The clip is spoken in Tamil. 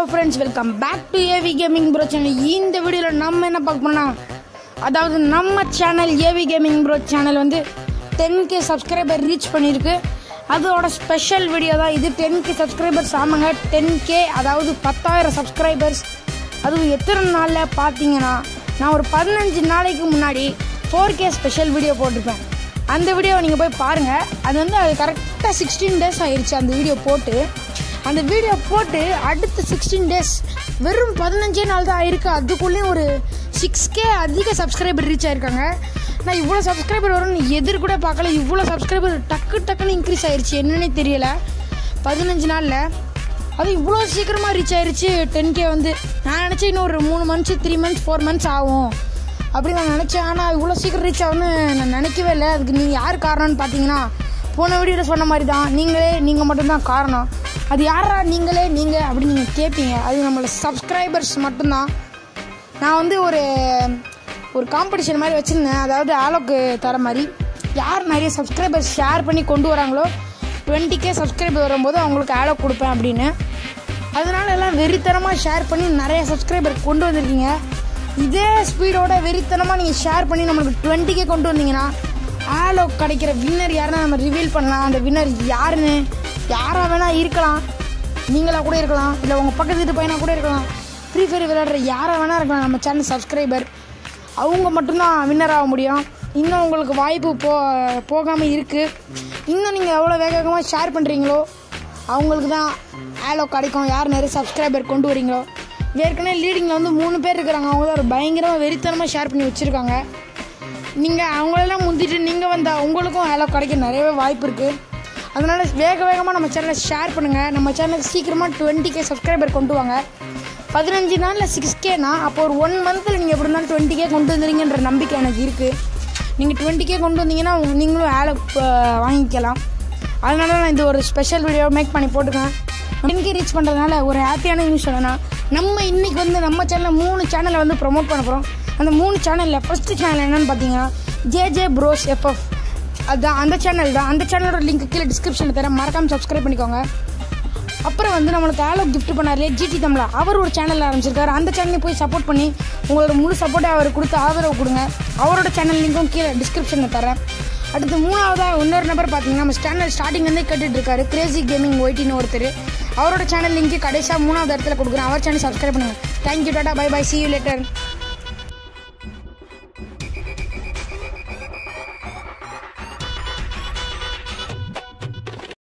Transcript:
friends welcome back to AV Gaming Bro channel இந்த வீடியோவில் நம்ம என்ன பார்க்க போறோம்னா அதாவது நம்ம channel AV Gaming Bro channel வந்து டென் கே சப்ஸ்கிரைபர் ரீச் பண்ணியிருக்கு அதோட ஸ்பெஷல் வீடியோ தான் இது டென் கே சப்ஸ்கிரைபர்ஸ் ஆமாங்க டென் கே அதாவது பத்தாயிரம் சப்ஸ்கிரைபர்ஸ் அதுவும் எத்தனை நாளில் பார்த்தீங்கன்னா நான் ஒரு பதினஞ்சு நாளைக்கு முன்னாடி ஃபோர் கே ஸ்பெஷல் வீடியோ போட்டிருப்பேன் அந்த வீடியோவை நீங்கள் போய் பாருங்கள் அது வந்து அது கரெக்டாக சிக்ஸ்டீன் டேஸ் ஆயிடுச்சு அந்த வீடியோ போட்டு அந்த வீடியோ போட்டு அடுத்த சிக்ஸ்டீன் டேஸ் வெறும் பதினஞ்சே நாள் தான் ஆயிருக்கு அதுக்குள்ளேயும் ஒரு சிக்ஸ் கே அதிக சப்ஸ்கிரைபர் ரீச் ஆயிருக்காங்க நான் இவ்வளோ சப்ஸ்கிரைபர் வரும்னு எதிர் கூட பார்க்கல இவ்வளோ சப்ஸ்கிரைபர் டக்கு டக்குன்னு இன்க்ரீஸ் ஆயிருச்சு என்னன்னே தெரியல பதினஞ்சு நாளில் அது இவ்வளோ சீக்கிரமாக ரீச் ஆயிருச்சு டென் கே வந்து நான் நினச்சேன் இன்னும் ஒரு மூணு months three months four months ஆகும் அப்படி நான் நினச்சேன் ஆனால் இவ்வளோ சீக்கிரம் ரீச் ஆகும்னு நான் நினைக்கவே இல்லை அதுக்கு நீங்கள் யார் காரணம்னு பார்த்தீங்கன்னா போன வீடியோவில் சொன்ன மாதிரி தான் நீங்களே நீங்கள் மட்டும்தான் காரணம் அது யாரா நீங்களே நீங்கள் அப்படின்னு நீங்கள் கேட்பீங்க அது நம்மளோட சப்ஸ்கிரைபர்ஸ் மட்டும்தான் நான் வந்து ஒரு ஒரு காம்படிஷன் மாதிரி வச்சுருந்தேன் அதாவது ஆலோக்கு தர மாதிரி யார் நிறைய சப்ஸ்கிரைபர்ஸ் ஷேர் பண்ணி கொண்டு வராங்களோ டுவெண்ட்டி கே சப்ஸ்கிரைபர் வரும்போது அவங்களுக்கு ஆலோக் கொடுப்பேன் அப்படின்னு அதனால எல்லாம் வெறித்தனமாக ஷேர் பண்ணி நிறைய சப்ஸ்கிரைபர் கொண்டு வந்திருக்கீங்க இதே ஸ்பீடோட வெறித்தனமாக நீங்கள் ஷேர் பண்ணி நம்மளுக்கு டுவெண்ட்டி கே கொண்டு வந்தீங்கன்னா ஆலோக் கிடைக்கிற வின்னர் யாருன்னா நம்ம ரிவீல் பண்ணலாம் அந்த வின்னர் யாருன்னு யாராக வேணால் இருக்கலாம் நீங்களா கூட இருக்கலாம் இல்லை உங்கள் பக்கத்து வீட்டு பையனாக கூட இருக்கலாம் ஃப்ரீ ஃபயர் விளையாடுற யாராக வேணால் இருக்கலாம் நம்ம சேனல் சப்ஸ்கிரைபர் அவங்க மட்டும்தான் வின்னர் ஆக முடியும் இன்னும் உங்களுக்கு வாய்ப்பு போ போகாமல் இருக்குது இன்னும் நீங்கள் எவ்வளோ வேக வேகமாக ஷேர் பண்ணுறீங்களோ அவங்களுக்கு தான் ஆலோ கிடைக்கும் யார் நிறைய சப்ஸ்கிரைபர் கொண்டு வரீங்களோ ஏற்கனவே லீடிங்கில் வந்து மூணு பேர் இருக்கிறாங்க அவங்க தான் ஒரு பயங்கரமாக வெறித்தனமாக ஷேர் பண்ணி வச்சுருக்காங்க நீங்கள் அவங்களெல்லாம் முந்திட்டு நீங்கள் வந்தால் உங்களுக்கும் ஆலோ கிடைக்க நிறையவே வாய்ப்பு இருக்குது அதனால் வேக வேகமாக நம்ம சேனலை ஷேர் பண்ணுங்கள் நம்ம சேனலுக்கு சீக்கிரமாக டுவெண்ட்டி கே சப்ஸ்கிரைபர் கொண்டு வாங்க பதினஞ்சு நாளில் சிக்ஸ் கேனா அப்போ ஒரு ஒன் மந்தில் நீங்கள் எப்படி இருந்தாலும் டுவெண்ட்டி கே கொண்டு வந்துடுங்கன்ற நம்பிக்கை எனக்கு இருக்குது நீங்கள் டுவெண்ட்டி கே கொண்டு வந்தீங்கன்னா உங்க- நீங்களும் ஆளை வாங்கிக்கலாம் அதனால நான் இந்த ஒரு ஸ்பெஷல் வீடியோ மேக் பண்ணி போட்டுக்கேன் டென் கே ரீச் பண்ணுறதுனால ஒரு ஹாப்பியான நியூஸ் சொல்லணும்னா நம்ம இன்னைக்கு வந்து நம்ம சேனலில் மூணு சேனலை வந்து ப்ரோமோட் பண்ண போகிறோம் அந்த மூணு சேனலில் ஃபஸ்ட்டு சேனல் என்னன்னு பார்த்தீங்கன்னா ஜேஜே ப்ரோஸ் எஃப்எஃப் அதுதான் அந்த சேனல் தான் அந்த சேனலோட லிங்க் கீழே டிஸ்கிரிப்ஷனில் தரேன் மறக்காமல் சப்ஸ்கிரைப் பண்ணிக்கோங்க அப்புறம் வந்து நம்மளுக்கு ஆலோ gift பண்ணார்லே ஜிடி தமிழா அவர் ஒரு சேனல் ஆரம்பிச்சிருக்காரு அந்த சேனலையும் போய் சப்போர்ட் பண்ணி உங்களோட முழு சப்போர்ட்டை அவர் கொடுத்து ஆதரவு கொடுங்க அவரோட சேனல் லிங்க்கும் கீழே டிஸ்கிரிப்ஷனில் தரேன் அடுத்து மூணாவதாக இன்னொரு நபர் பார்த்தீங்கன்னா நம்ம சேனல் ஸ்டார்டிங்லேருந்தே கேட்டுட்டு இருக்காரு கிரேசி கேமிங் ஒயிட்டின்னு ஒருத்தர் அவரோட சேனல் லிங்க் கடைசியாக மூணாவது இடத்துல கொடுக்குறேன் அவர் சேனல் சப்ஸ்கிரைப் பண்ணுங்க தேங்க்யூ டாடா bye bye see you later